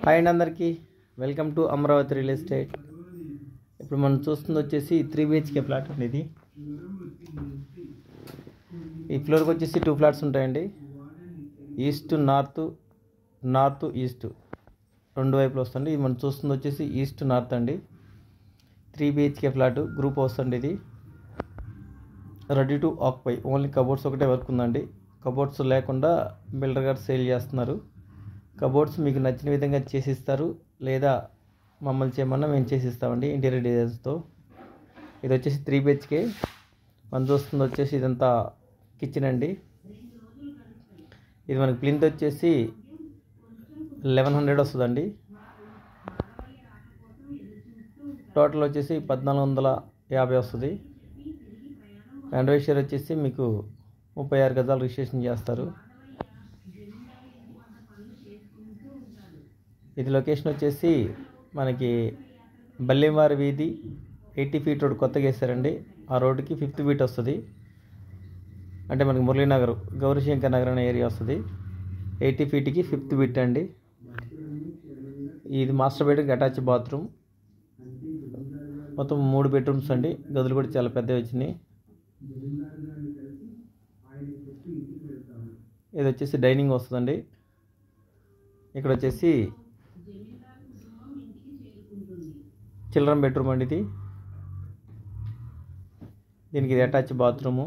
hi అండి అందరికీ welcome to Amaravati real estate ఇప్పుడు మనం చూస్తుంది వచ్చేసి త్రీ బిహెచ్కే ఫ్లాట్ అండి ఇది ఈ ఫ్లోర్కి వచ్చేసి టూ ఫ్లాట్స్ ఉంటాయండి ఈస్ట్ నార్త్ నార్త్ ఈస్ట్ రెండు వైపులు వస్తుంది ఇది మనం చూస్తుంది వచ్చేసి ఈస్ట్ నార్త్ అండి three BHK flat group house అండి ఇది ready to occupy only cupboards ఒకటే వర్క్ ఉందండి కబోర్డ్స్ లేకుండా బిల్డర్ గారు సేల్ చేస్తున్నారు కబోర్డ్స్ మీకు నచ్చిన విధంగా చేసిస్తారు లేదా మమ్మల్ని చేయమన్నా మేము చేసిస్తామండి ఇంటీరియర్ డిజైన్స్తో ఇది వచ్చేసి త్రీ బిహెచ్కే మనం చూస్తుంది వచ్చేసి ఇదంతా కిచెన్ అండి ఇది మనకి ప్లింత్ వచ్చేసి లెవెన్ హండ్రెడ్ వస్తుందండి టోటల్ వచ్చేసి పద్నాలుగు వందల యాభై వస్తుంది అండ్వేషర్ వచ్చేసి మీకు ముప్పై ఆరు గజాలు రిజిస్ట్రేషన్ చేస్తారు ఇది లొకేషన్ వచ్చేసి మనకి బల్లిమారి వీధి ఎయిటీ ఫీట్ రోడ్ కొత్తగా వేసారండి ఆ రోడ్డుకి ఫిఫ్త్ ఫీట్ వస్తుంది అంటే మనకి మురళీనగర్ గౌరీశంకర్ నగర్ అనే ఏరియా వస్తుంది ఎయిటీ ఫీట్కి ఫిఫ్త్ ఫీట్ అండి ఇది మాస్టర్ బెడ్రూమ్ అటాచ్ బాత్రూమ్ మొత్తం మూడు బెడ్రూమ్స్ అండి గదులు కూడా చాలా పెద్దవి వచ్చినాయి ఇది వచ్చేసి డైనింగ్ వస్తుందండి ఇక్కడ వచ్చేసి చిల్డ్రన్ బెడ్రూమ్ అండి ఇది దీనికి ఇది అటాచ్ బాత్రూము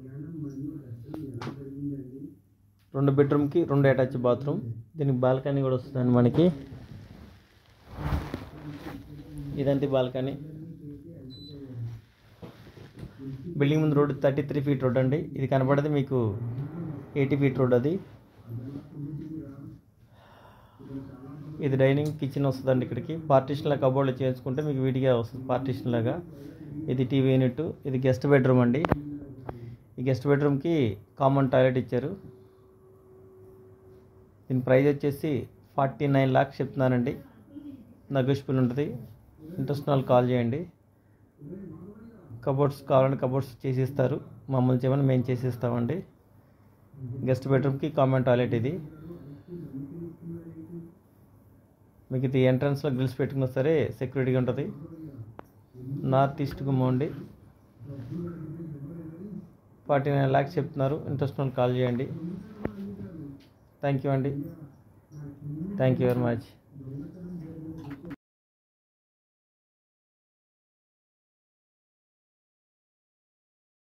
రెండు బెడ్రూమ్కి రెండు అటాచ్ బాత్రూమ్ దీనికి బాల్కనీ కూడా వస్తుందండి మనకి ఇదంతే బాల్కనీ బిల్డింగ్ ముందు road thirty three feet road అండి ఇది కనపడేది మీకు ఎయిటీ ఫీట్ రోడ్ అది ఇది డైనింగ్ కిచెన్ వస్తుందండి ఇక్కడికి పార్టీషన్ లాగా కబోర్డ్లో చేసుకుంటే మీకు వీడిగా వస్తుంది పార్టీషన్ లాగా ఇది టీవీ యూనిట్ ఇది గెస్ట్ బెడ్రూమ్ అండి ఈ గెస్ట్ బెడ్రూమ్కి కామన్ టాయిలెట్ ఇచ్చారు దీని ప్రైస్ వచ్చేసి ఫార్టీ నైన్ ల్యాక్స్ చెప్తున్నానండి నెగోషియబుల్ ఉంటుంది ఇంట్రెస్ట్ వాళ్ళు కాల్ చేయండి కబోర్డ్స్ కావాలంటే కబోర్డ్స్ చేసిస్తారు మమ్మల్ని చేయమని మేము చేసిస్తామండి గెస్ట్ బెడ్రూమ్కి కామన్ టాయిలెట్ ఇది మీకు ఇది ఎంట్రన్స్లో గ్రిల్స్ పెట్టుకున్నా సరే సెక్యూరిటీగా ఉంటుంది నార్త్ ఈస్ట్ గుమ్మండి ఫార్టీ నైన్ ల్యాక్స్ చెప్తున్నారు ఇంట్రెస్ట్ వాళ్ళు కాల్ చేయండి థ్యాంక్ యూ అండి థ్యాంక్ యూ వెరీ మచ్